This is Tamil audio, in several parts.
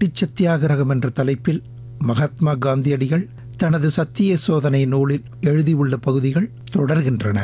ரொட்டி சத்தியாகிரகம் என்ற தலைப்பில் மகாத்மா காந்தியடிகள் தனது சத்திய சோதனை நூலில் எழுதியுள்ள பகுதிகள் தொடர்கின்றன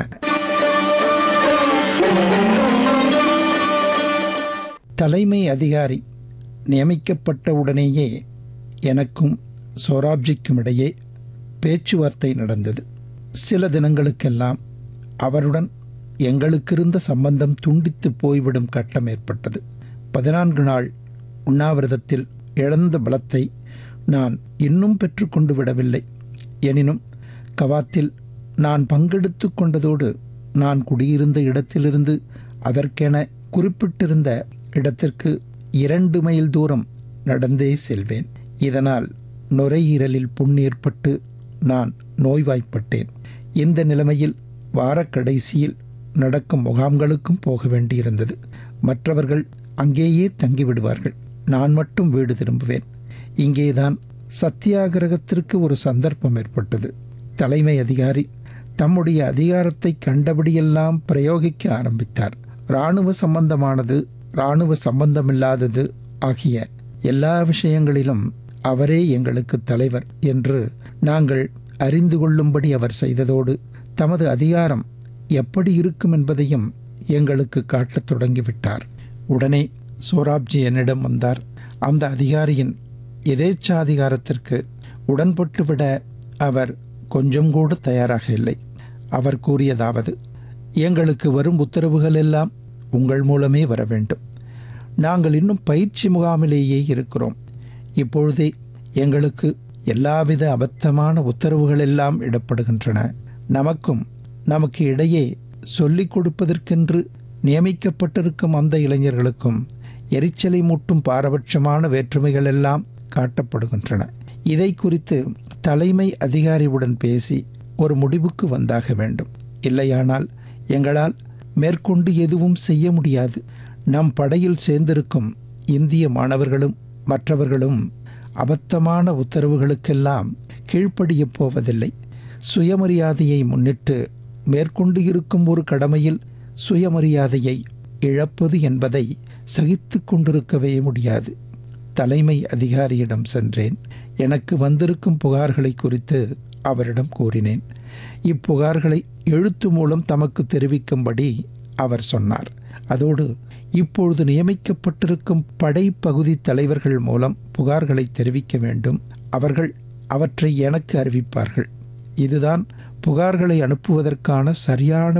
தலைமை அதிகாரி நியமிக்கப்பட்ட உடனேயே எனக்கும் சோராப்ஜிக்கும் இடையே பேச்சுவார்த்தை நடந்தது சில தினங்களுக்கெல்லாம் அவருடன் எங்களுக்கிருந்த சம்பந்தம் துண்டித்து போய்விடும் கட்டம் ஏற்பட்டது பதினான்கு நாள் உண்ணாவிரதத்தில் இழந்த பலத்தை நான் இன்னும் பெற்றுக்கொண்டு விடவில்லை எனினும் கவாத்தில் நான் பங்கெடுத்து கொண்டதோடு நான் குடியிருந்த இடத்திலிருந்து அதற்கென குறிப்பிட்டிருந்த இடத்திற்கு இரண்டு மைல் தூரம் நடந்தே செல்வேன் இதனால் நுரையீரலில் புண் ஏற்பட்டு நான் நோய்வாய்ப்பட்டேன் இந்த நிலைமையில் வாரக்கடைசியில் நடக்கும் முகாம்களுக்கும் போக வேண்டியிருந்தது மற்றவர்கள் அங்கேயே தங்கிவிடுவார்கள் நான் மட்டும் வீடு திரும்புவேன் இங்கேதான் சத்தியாகிரகத்திற்கு ஒரு சந்தர்ப்பம் ஏற்பட்டது தலைமை அதிகாரி தம்முடைய அதிகாரத்தை கண்டபடியெல்லாம் பிரயோகிக்க ஆரம்பித்தார் இராணுவ சம்பந்தமானது இராணுவ சம்பந்தமில்லாதது ஆகிய எல்லா விஷயங்களிலும் அவரே எங்களுக்கு தலைவர் என்று நாங்கள் அறிந்து கொள்ளும்படி அவர் செய்ததோடு தமது அதிகாரம் எப்படி இருக்கும் என்பதையும் எங்களுக்கு காட்டத் தொடங்கிவிட்டார் உடனே சோராப்ஜி என்னிடம் வந்தார் அந்த அதிகாரியின் எதேச்சாதிகாரத்திற்கு உடன்பட்டுவிட அவர் கொஞ்சம் கூட தயாராக இல்லை அவர் கூறியதாவது எங்களுக்கு வரும் உத்தரவுகள் எல்லாம் உங்கள் மூலமே வர வேண்டும் நாங்கள் இன்னும் பயிற்சி முகாமிலேயே இருக்கிறோம் இப்பொழுதே எங்களுக்கு எல்லாவித அபத்தமான உத்தரவுகள் எல்லாம் இடப்படுகின்றன நமக்கும் நமக்கு இடையே சொல்லிக் கொடுப்பதற்கென்று நியமிக்கப்பட்டிருக்கும் அந்த இளைஞர்களுக்கும் எரிச்சலை மூட்டும் பாரபட்சமான வேற்றுமைகள் எல்லாம் காட்டப்படுகின்றன இதை குறித்து தலைமை அதிகாரியுடன் பேசி ஒரு முடிவுக்கு வந்தாக வேண்டும் இல்லையானால் எங்களால் மேற்கொண்டு எதுவும் செய்ய முடியாது நம் படையில் சேர்ந்திருக்கும் இந்திய மாணவர்களும் மற்றவர்களும் அபத்தமான உத்தரவுகளுக்கெல்லாம் கீழ்ப்படியப் போவதில்லை சுயமரியாதையை முன்னிட்டு மேற்கொண்டு இருக்கும் ஒரு கடமையில் சுயமரியாதையை இழப்பது என்பதை சகித்து கொண்டிருக்கவே முடியாது தலைமை அதிகாரியிடம் சென்றேன் எனக்கு வந்திருக்கும் புகார்களை குறித்து அவரிடம் கூறினேன் இப்புகார்களை எழுத்து மூலம் தமக்கு தெரிவிக்கும்படி அவர் சொன்னார் அதோடு இப்பொழுது நியமிக்கப்பட்டிருக்கும் படை பகுதி தலைவர்கள் மூலம் புகார்களை தெரிவிக்க வேண்டும் அவர்கள் அவற்றை எனக்கு அறிவிப்பார்கள் இதுதான் புகார்களை அனுப்புவதற்கான சரியான